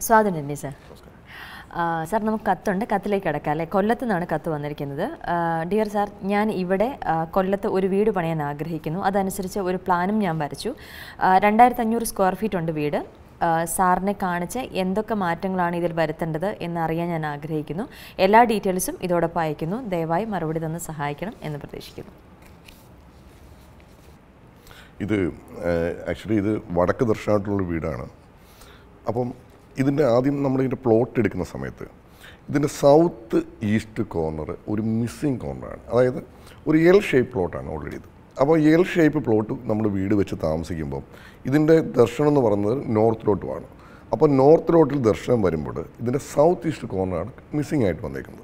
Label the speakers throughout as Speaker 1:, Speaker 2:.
Speaker 1: സ്വാഗതം രമ്യ സാർ ആ, സാർ നമുക്ക് കത്തുണ്ട് കത്തിലേക്ക് കിടക്കാം അല്ലേ കൊല്ലത്ത് നിന്നാണ് കത്ത് വന്നിരിക്കുന്നത് ആ, ഡിയർ സാർ ഞാൻ ഇവിടെ ആ, കൊല്ലത്ത് ഒരു വീട് പണിയാൻ ആഗ്രഹിക്കുന്നു അതനുസരിച്ച് ഒരു പ്ലാനും ഞാൻ വരച്ചു രണ്ടായിരത്തി അഞ്ഞൂറ് സ്ക്വയർ ഫീറ്റ് ഉണ്ട് വീട് ആ, സാറിനെ കാണിച്ച് എന്തൊക്കെ മാറ്റങ്ങളാണ് ഇതിൽ വരുത്തേണ്ടത് എന്ന് അറിയാൻ ഞാൻ ആഗ്രഹിക്കുന്നു എല്ലാ ഡീറ്റെയിൽസും ഇതോടൊപ്പം അയക്കുന്നു ദയവായി മറുപടി തന്ന് സഹായിക്കണം എന്ന് പ്രതീക്ഷിക്കുന്നു
Speaker 2: ഇത് ആക്ച്വലി ഇത് വടക്ക് ദർശനമായിട്ടുള്ള വീടാണ് അപ്പം ഇതിൻ്റെ ആദ്യം നമ്മൾ ഇതിൻ്റെ പ്ലോട്ട് എടുക്കുന്ന സമയത്ത് ഇതിൻ്റെ സൗത്ത് ഈസ്റ്റ് കോർണർ ഒരു മിസ്സിങ് കോർണറാണ് അതായത് ഒരു എൽ ഷേപ്പ് പ്ലോട്ടാണ് ഓൾറെഡി ഇത് അപ്പോൾ എൽ ഷേപ്പ് പ്ലോട്ട് നമ്മൾ വീട് വെച്ച് താമസിക്കുമ്പോൾ ഇതിൻ്റെ ദർശനം എന്ന് പറയുന്നത് നോർത്തിലോട്ടുമാണ് അപ്പോൾ നോർത്തിലോട്ടിൽ ദർശനം വരുമ്പോൾ ഇതിൻ്റെ സൗത്ത് ഈസ്റ്റ് കോർണറാണ് മിസ്സിങ് ആയിട്ട് വന്നേക്കുന്നത്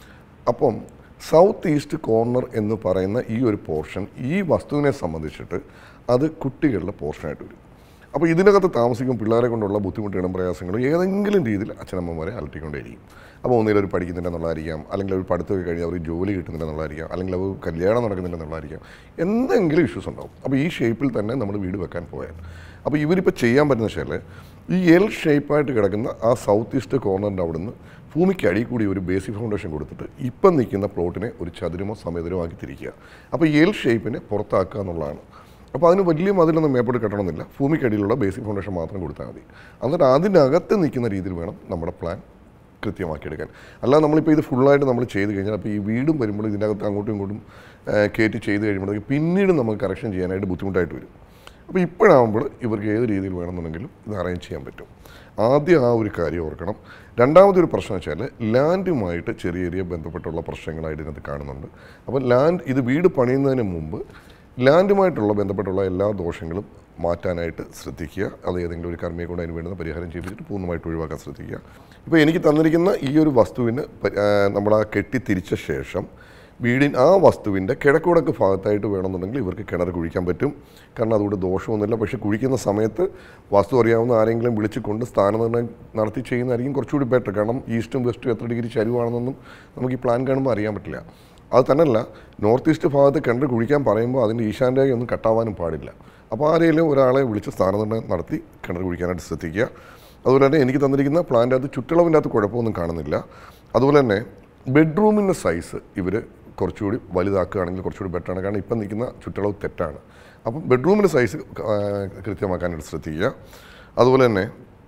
Speaker 2: അപ്പം സൗത്ത് ഈസ്റ്റ് കോർണർ എന്ന് പറയുന്ന ഈ ഒരു പോർഷൻ ഈ വസ്തുവിനെ സംബന്ധിച്ചിട്ട് അത് കുട്ടികളുടെ പോർഷനായിട്ട് വരും അപ്പോൾ ഇതിനകത്ത് താമസിക്കും പിള്ളേരെ കൊണ്ടുള്ള ബുദ്ധിമുട്ടുകളും പ്രയാസങ്ങളും ഏതെങ്കിലും രീതിയിൽ അച്ഛനമ്മമാരെ അലട്ടിക്കൊണ്ടേയിരിക്കും അപ്പോൾ ഒന്നിൽ അവർ പഠിക്കുന്നില്ല എന്നുള്ളതായിരിക്കാം അല്ലെങ്കിൽ അവർ പഠിത്തമൊക്കെ കഴിഞ്ഞ് അവർ ജോലി കിട്ടുന്നില്ല എന്നുള്ളതായിരിക്കാം അല്ലെങ്കിൽ അവർ കല്യാണം നടക്കുന്നില്ല എന്നുള്ളതായിരിക്കാം എന്തെങ്കിലും ഇഷ്യൂസ് ഉണ്ടാവും അപ്പോൾ ഈ ഷേപ്പിൽ തന്നെ നമ്മൾ വീട് വെക്കാൻ പോയാൽ അപ്പോൾ ഇവരിപ്പോൾ ചെയ്യാൻ പറ്റുന്ന വെച്ചാൽ ഈ എൽ ഷേപ്പായിട്ട് കിടക്കുന്ന ആ സൗത്ത് ഈസ്റ്റ് കോർണറിൻ്റെ അവിടുന്ന് ഭൂമിക്ക് അടി കൂടി ഒരു ബേസിക് ഫൗണ്ടേഷൻ കൊടുത്തിട്ട് ഇപ്പം നിൽക്കുന്ന പ്ലോട്ടിനെ ഒരു ചതുരമോ സമതലമോ ആക്കി തിരിക്കുക അപ്പോൾ എൽ ഷേപ്പിനെ പുറത്താക്കുക എന്നുള്ളതാണ് അപ്പോൾ അതിന് വലിയ മതിലൊന്നും മേപ്പോട്ട് കെട്ടണമെന്നില്ല ഭൂമിക്കടിയിലുള്ള ബേസിക് ഫൗണ്ടേഷൻ മാത്രം കൊടുത്താൽ മതി എന്നിട്ട് അതിനകത്ത് നിൽക്കുന്ന രീതിയിൽ വേണം നമ്മുടെ പ്ലാൻ കൃത്യമാക്കിയെടുക്കാൻ അല്ലാതെ നമ്മളിപ്പോൾ ഇത് ഫുള്ളായിട്ട് നമ്മൾ ചെയ്ത് കഴിഞ്ഞാൽ അപ്പോൾ ഈ വീടും വരുമ്പോൾ ഇതിനകത്ത് അങ്ങോട്ടും ഇങ്ങോട്ടും ആ, കയറ്റി ചെയ്ത് കഴിയുമ്പോഴത്തേക്ക് പിന്നീട് നമുക്ക് കറക്ഷൻ ചെയ്യാനായിട്ട് ബുദ്ധിമുട്ടായിട്ട് വരും അപ്പോൾ ഇപ്പോഴാകുമ്പോൾ ഇവർക്ക് ഏത് രീതിയിൽ വേണമെന്നുണ്ടെങ്കിലും ഇത് അറേഞ്ച് ചെയ്യാൻ പറ്റും ആദ്യം ആ ഒരു കാര്യം ഓർക്കണം രണ്ടാമതൊരു പ്രശ്നം വെച്ചാൽ ലാൻഡുമായിട്ട് ചെറിയ ചെറിയ ബന്ധപ്പെട്ടുള്ള പ്രശ്നങ്ങളായിട്ട് ഇതിനകത്ത് കാണുന്നുണ്ട് അപ്പോൾ ലാൻഡ് ഇത് വീട് പണിയുന്നതിന് മുമ്പ് ലാൻഡുമായിട്ടുള്ള ബന്ധപ്പെട്ടുള്ള എല്ലാ ദോഷങ്ങളും മാറ്റാനായിട്ട് ശ്രദ്ധിക്കുക അത് ഏതെങ്കിലും ഒരു കർമ്മിയെ കൊണ്ട് അതിന് വേണ്ടുന്ന പരിഹാരം ചെയ്തിട്ട് പൂർണ്ണമായിട്ട് ഒഴിവാക്കാൻ ശ്രദ്ധിക്കുക ഇപ്പോൾ എനിക്ക് തന്നിരിക്കുന്ന ഈ ഒരു വസ്തുവിന് പ- ആ, നമ്മൾ ആ കെട്ടി തിരിച്ച ശേഷം വീടിൻ ആ വസ്തുവിൻ്റെ കിഴക്കുടക്ക് ഭാഗത്തായിട്ട് വേണമെന്നുണ്ടെങ്കിൽ ഇവർക്ക് കിണർ കുഴിക്കാൻ പറ്റും കാരണം അതുകൊണ്ട് ദോഷമൊന്നുമില്ല പക്ഷേ കുഴിക്കുന്ന സമയത്ത് വസ്തു അറിയാവുന്ന ആരെങ്കിലും വിളിച്ചുകൊണ്ട് സ്ഥാനനിർണ്ണയം നടത്തി ചെയ്യുന്നതായിരിക്കും കുറച്ചുകൂടി ബെറ്റർ കാരണം ഈസ്റ്റും വെസ്റ്റും എത്ര ഡിഗ്രി ചരിവാണെന്നൊന്നും നമുക്ക് ഈ പ്ലാൻ കാണുമ്പോൾ അറിയാൻ പറ്റില്ല അത് തന്നെയല്ല നോർത്ത് ഈസ്റ്റ് ഭാഗത്ത് കിണർ കുഴിക്കാൻ പറയുമ്പോൾ അതിൻ്റെ ഈശാൻ്റെ ഒന്നും കട്ടാവാനും പാടില്ല അപ്പോൾ ആരെങ്കിലും ഒരാളെ വിളിച്ച് സ്ഥാനനിർണ്ണയം നടത്തി കിണർ കുഴിക്കാനായിട്ട് ശ്രദ്ധിക്കുക അതുപോലെ തന്നെ എനിക്ക് തന്നിരിക്കുന്ന പ്ലാൻ്റെ അകത്ത് ചുറ്റളവിൻ്റെ അകത്ത് കുഴപ്പമൊന്നും കാണുന്നില്ല അതുപോലെ തന്നെ ബെഡ്റൂമിൻ്റെ സൈസ് ഇവർ കുറച്ചുകൂടി വലുതാക്കുകയാണെങ്കിൽ കുറച്ചുകൂടി ബെറ്ററാണ് കാരണം ഇപ്പം നിൽക്കുന്ന ചുറ്റളവ് തെറ്റാണ് അപ്പം ബെഡ്റൂമിൻ്റെ സൈസ് കൃത്യമാക്കാനായിട്ട് ശ്രദ്ധിക്കുക അതുപോലെ തന്നെ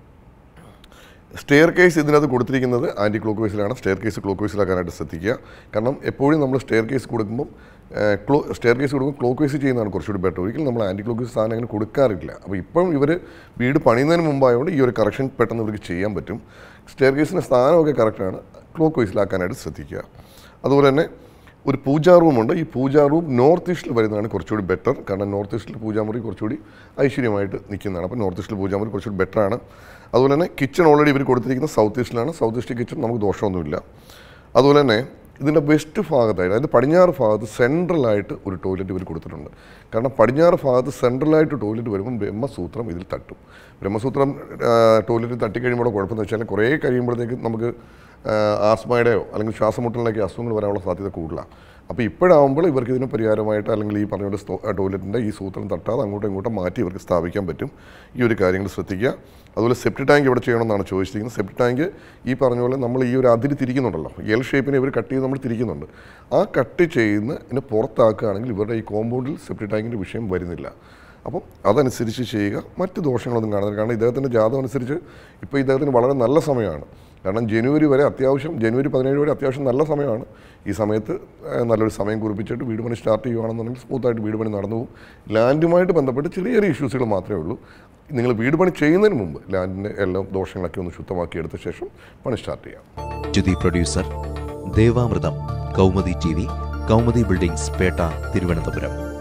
Speaker 2: സ്റ്റെയർ കേസ് ഇതിനകത്ത് കൊടുത്തിരിക്കുന്നത് ആൻറ്റി ക്ലോക്ക് വൈസിലാണ് സ്റ്റെയർ കേസ് ക്ലോക്ക് വൈസിലാക്കാനായിട്ട് ശ്രദ്ധിക്കുക കാരണം എപ്പോഴും നമ്മൾ സ്റ്റെയർ കേസ് കൊടുക്കുമ്പോൾ ക്ലോ സ്റ്റെയർ കേസ് കൊടുക്കുമ്പോൾ ക്ലോക്ക് വൈസ് ചെയ്യുന്നതാണ് കുറച്ചുകൂടി ബെറ്റർ ഒരിക്കലും നമ്മൾ ആൻറ്റി ക്ലോക്ക് വൈസ് സാധനം അങ്ങനെ കൊടുക്കാറില്ല അപ്പോൾ ഇപ്പം ഇവർ വീട് പണിയുന്നതിന് മുമ്പായതുകൊണ്ട് ഈ ഒരു കറക്ഷൻ പെട്ടെന്ന് ഇവർക്ക് ചെയ്യാൻ പറ്റും സ്റ്റെയർ കേസിൻ്റെ സ്ഥാനമൊക്കെ കറക്റ്റാണ് ക്ലോക്ക് വൈസിലാക്കാനായിട്ട് ശ്രദ്ധിക്കുക അതുപോലെ തന്നെ ഒരു പൂജാ റൂമുണ്ട് ഈ പൂജാ റൂം നോർത്ത് ഈസ്റ്റിൽ വരുന്നതാണ് കുറച്ചുകൂടി ബെറ്റർ കാരണം നോർത്ത് ഈസ്റ്റിൽ പൂജാമുറി കുറച്ചുകൂടി ഐശ്വര്യമായിട്ട് നിൽക്കുന്നതാണ് അപ്പോൾ നോർത്ത് ഈസ്റ്റിൽ പൂജാമുറി കുറച്ചുകൂടി ബെറ്ററാണ് അതുപോലെ തന്നെ കിച്ചൺ ഓൾറെഡി ഇവർ കൊടുത്തിരിക്കുന്നത് സൗത്ത് ഈസ്റ്റിലാണ് സൗത്ത് ഈസ്റ്റ് കിച്ചൺ നമുക്ക് ദോഷമൊന്നുമില്ല അതുപോലെ തന്നെ ഇതിൻ്റെ വെസ്റ്റ് ഭാഗത്തായിട്ട് അതായത് പടിഞ്ഞാറ് ഭാഗത്ത് സെൻട്രലായിട്ട് ഒരു ടോയ്ലറ്റ് ഇവർ കൊടുത്തിട്ടുണ്ട് കാരണം പടിഞ്ഞാറ് ഭാഗത്ത് സെൻട്രലായിട്ട് ടോയ്ലറ്റ് വരുമ്പോൾ ബ്രഹ്മസൂത്രം ഇതിൽ തട്ടും ബ്രഹ്മസൂത്രം ടോയ്ലറ്റ് തട്ടിക്കഴിയുമ്പോൾ കുഴപ്പമെന്ന് വെച്ചാൽ കുറേ കഴിയുമ്പോഴത്തേക്ക് നമുക്ക് ആ, ആസ്മയുടെയോ അല്ലെങ്കിൽ ശ്വാസമുട്ടലിലേക്ക് അസുഖങ്ങൾ വരാനുള്ള സാധ്യത കൂടുതലാണ് അപ്പോൾ ഇപ്പോഴാകുമ്പോൾ ഇവർക്ക് ഇതിന് പരിഹാരമായിട്ട് അല്ലെങ്കിൽ ഈ പറഞ്ഞ പോലെ ടോയ്ലറ്റിൻ്റെ ഈ സൂത്രം തട്ടാതെ അങ്ങോട്ടും ഇങ്ങോട്ടും മാറ്റി ഇവർക്ക് സ്ഥാപിക്കാൻ പറ്റും ഈ ഒരു കാര്യങ്ങൾ ശ്രദ്ധിക്കുക അതുപോലെ സെപ്റ്റി ടാങ്ക് ഇവിടെ ചെയ്യണമെന്നാണ് ചോദിച്ചിരിക്കുന്നത് സെപ്റ്റി ടാങ്ക് ഈ പറഞ്ഞ പോലെ നമ്മൾ ഈ ഒരു അതിര് തിരിക്കുന്നുണ്ടല്ലോ എൽ ഷേപ്പിനെ ഇവർ കട്ട് ചെയ്ത് നമ്മൾ തിരിക്കുന്നുണ്ട് ആ കട്ട് ചെയ്യുന്നതിന് പുറത്താക്കുകയാണെങ്കിൽ ഇവരുടെ ഈ കോമ്പൗണ്ടിൽ സെപ്റ്റി ടാങ്കിൻ്റെ വിഷയം വരുന്നില്ല അപ്പം അതനുസരിച്ച് ചെയ്യുക മറ്റ് ദോഷങ്ങളൊന്നും കാണുന്നില്ല കാരണം ഇദ്ദേഹത്തിൻ്റെ ജാതകം അനുസരിച്ച് ഇപ്പോൾ ഇദ്ദേഹത്തിന് വളരെ നല്ല സമയമാണ് കാരണം ജനുവരി വരെ അത്യാവശ്യം ജനുവരി പതിനേഴ് വരെ അത്യാവശ്യം നല്ല സമയമാണ് ഈ സമയത്ത് ഏഹ്, നല്ലൊരു സമയം കുറിപ്പിച്ചിട്ട് വീട് പണി സ്റ്റാർട്ട് ചെയ്യുകയാണെന്നുണ്ടെങ്കിൽ സ്മൂത്തായിട്ട് വീട് പണി നടന്നു പോകും ലാൻഡുമായിട്ട് ബന്ധപ്പെട്ട് ചെറിയ ചെറിയ ഇഷ്യൂസുകൾ മാത്രമേ ഉള്ളൂ നിങ്ങൾ വീട് പണി ചെയ്യുന്നതിന് മുമ്പ് ലാൻഡിൻ്റെ എല്ലാം ദോഷങ്ങളൊക്കെ ഒന്ന് ശുദ്ധമാക്കി എടുത്ത ശേഷം പണി സ്റ്റാർട്ട് ചെയ്യാം
Speaker 3: Jyothi producer Devamritham Kaumudi T V Kaumudi buildings Petta Thiruvananthapuram